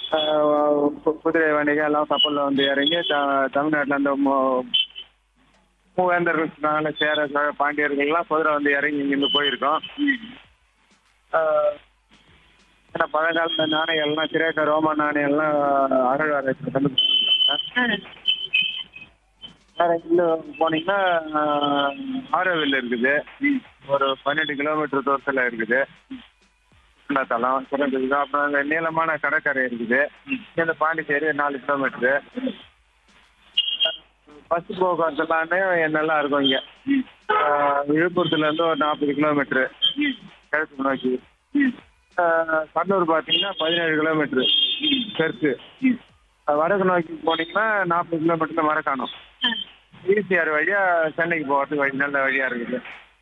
ஆஹ் கு- குதிரை வண்டிகள் எல்லாம் கப்பலில் வந்து இறங்கி த- தமிழ்நாட்டுல அந்த மூ- மூவேந்தர்கள் சொன்னாங்கல்ல, சேர சோழ பாண்டியர்கள்லாம் குதிரை வந்து இறங்கி இங்கிருந்து போயிருக்கோம் ஆஹ் ஏன்னா பழங்காலத்து நாணயங்கள்லாம் கிரேக்க ரோம நாணயம்லாம் அகழ்வாராய்ச்சி கண்டுபிடிச்சிருக்காங்க வேற இன்னும் போனீங்கன்னா ஆஹ், ஆரோவில் இருக்குது ஒரு பன்னெண்டு கிலோமீட்டர் தூரத்தில் இருக்குது சுற்றுலாத்தலம் சிறந்தது அப்புறம் அங்கே நீளமான கடற்கரை இருக்குது இந்த பாண்டிச்சேரி நாலு கிலோமீட்டரு பஸ் போக்குவரத்துலான்னு நல்லா இருக்கும் இங்கே விழுப்புரத்துலேருந்து ஒரு நாற்பது கிலோமீட்டரு கிழக்கு நோக்கி ஆஹ், கடலூர் பார்த்தீங்கன்னா பதினேழு கிலோமீட்டரு தெற்கு வடக்கு நோக்கி போனீங்கன்னா நாற்பது கிலோமீட்டர் மரக்காணம் ஈசிஆர் வழியா சென்னைக்கு போகிறதுக்கு வழி நல்ல வழியா இருக்குது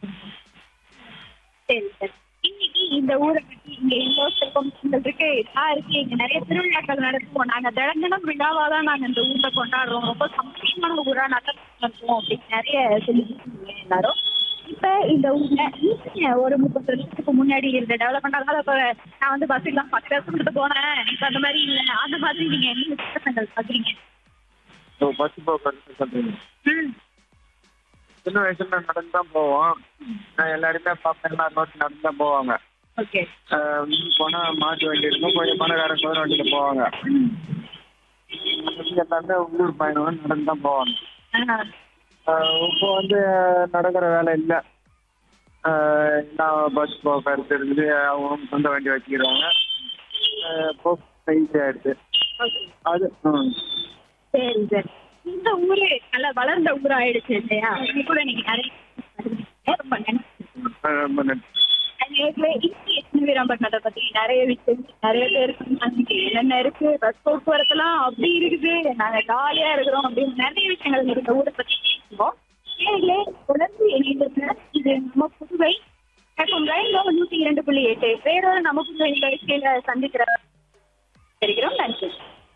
சரி சார் இன்னைக்கு இந்த ஊரை பத்தி இங்க இவ்வளோ சிறப்பம்சங்கள் இருக்கு இதெல்லாம் இருக்கு இங்க நிறைய திருவிழாக்கள் நடத்துவோம் நாங்க தினந்தனம் விழாவா தான் நாங்க இந்த ஊர்ல கொண்டாடுறோம் ரொம்ப சந்தோஷமான ஊரா நல்லா இருக்கும் அப்படின்னு நிறைய சொல்லிட்டு எல்லாரும் இப்ப இந்த ஊர்ல நீங்க ஒரு முப்பது வருஷத்துக்கு முன்னாடி இருந்த டெவலப்மெண்ட் அதாவது இப்ப நான் வந்து பஸ்ஸுக்கெல்லாம் பத்து வருஷம் கொடுத்து போனேன் இப்ப அந்த மாதிரி இல்ல அந்த மாதிரி நீங்க என்ன வித்தியாசங்கள் பாக்குறீங்க இப்போ பஸ் போக்குவரத்து சொல்றீங்க ம் சின்ன வயசுல நடந்து தான் போவோம் நான் எல்லாருமே பார்ப்பேன் எல்லாரும் ரோட்டு நடந்து தான் போவாங்க ஓகே ஆஹ் மிஞ்சி போனா மாட்டு வண்டி இருக்கும் கொஞ்சம் பணக்காரன் குதிரை வண்டியில போவாங்க மத்தபடி எல்லாருமே உள்ளூர் பயணம் நடந்து தான் போவாங்க ஆஹ் இப்போ வந்து நடக்கிற வேலை இல்லை எல்லாம் பஸ் போக்குவரத்து இருக்குது அவங்க சொந்த வண்டி வச்சுக்கிறாங்க ஆஹ் போக்குவரத்து ஈஸியாக ஆயிடுச்சு அது ம் சரி சார் இந்த ஊரு நல்லா வளர்ந்த ஊர் ஆயிடுச்சு இல்லையா இது கூட நீங்க நிறைய ரொம்ப நன்றி ஆஹ் ரொம்ப நன்றி நேர்ல இன்னும் வீராம்பட்டினத்தை பத்தி நிறைய விஷயம் நிறைய பேர் சொன்னாங்க என்னென்ன இருக்கு பஸ் போக்குவரத்துலாம் அப்படி இருக்குது நாங்க ஜாலியா இருக்கிறோம் அப்படின்னு நிறைய விஷயங்கள் இந்த ஊரை பத்தி பேசுவோம் நேர்களே தொடர்ந்து இணைந்திருக்கிற இது நம்ம புதுவை எஃப்எம் ரயில்வே நூத்தி இரண்டு புள்ளி எட்டு வேறொரு நம்ம புதுவை நிகழ்ச்சியில சந்திக்கிற இருக்கிறோம் நன்றி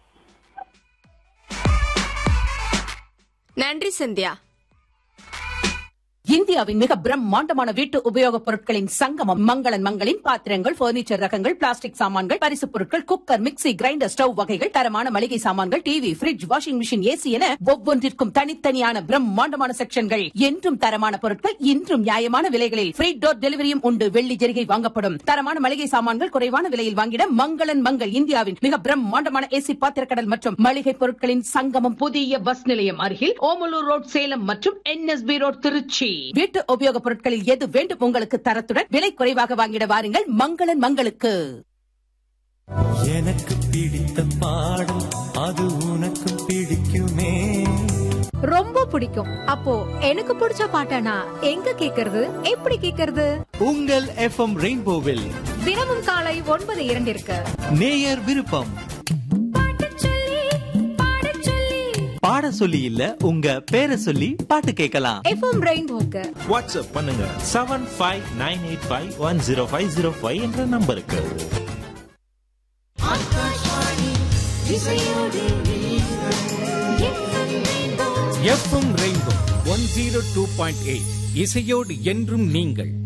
நன்றி சந்தியா இந்தியாவின் மிக பிரம்மாண்டமான வீட்டு உபயோகப் பொருட்களின் சங்கமம் மங்களன் மங்களின் பாத்திரங்கள் பர்னிச்சர் ரகங்கள் பிளாஸ்டிக் சாமான்கள் பரிசுப் பொருட்கள் குக்கர் மிக்ஸி கிரைண்டர் ஸ்டவ் வகைகள் தரமான மளிகை சாமான்கள் TV fridge washing machine AC என ஒவ்வொன்றிற்கும் தனித்தனியான பிரம்மாண்டமான செக்ஷன்கள் என்றும் தரமான பொருட்கள் இன்றும் நியாயமான விலைகளில் ஃப்ரீ டோர் டெலிவரியும் உண்டு வெள்ளி ஜெரிகை வாங்கப்படும் தரமான மளிகை சாமான்கள் குறைவான விலையில் வாங்கிட மங்களன் மங்கள் இந்தியாவின் மிக பிரம்மாண்டமான ஏசி பாத்திரக்கடல் மற்றும் மளிகை பொருட்களின் சங்கமம் புதிய பஸ் நிலையம் அருகில் ஓமலூர் ரோட் சேலம் மற்றும் என்எஸ்பி ரோட் திருச்சி வீட்டு உபயோகப் பொருட்களில் எது வேண்டும் உங்களுக்கு தரத்துடன் விலை குறைவாக வாங்கிட வாருங்கள் மங்களன் மங்களுக்கு எனக்கு பிடித்த பாடல் அது உனக்கு பிடிக்குமே ரொம்ப பிடிக்கும் அப்போ எனக்கு பிடிச்ச பாட்டனா எங்க கேக்குறது எப்படி கேக்குறது உங்கள் எஃப்எம் ரெயின்போவில் தினமும் காலை ஒன்பது இரண்டிற்கு நேயர் விருப்பம் பாடச் சொல்லி, பாடச் சொல்லி. பாட சொல்லி இல்ல உங்க பேரை சொல்லி பாட்டு கேட்கலாம் எஃப்எம் ரெயின்போக்கு வாட்ஸ்அப் பண்ணுங்க seven five nine eight five one zero five zero five என்ற நம்பருக்கு FM Rainbow one zero two point eight இசையோடு என்றும் நீங்கள்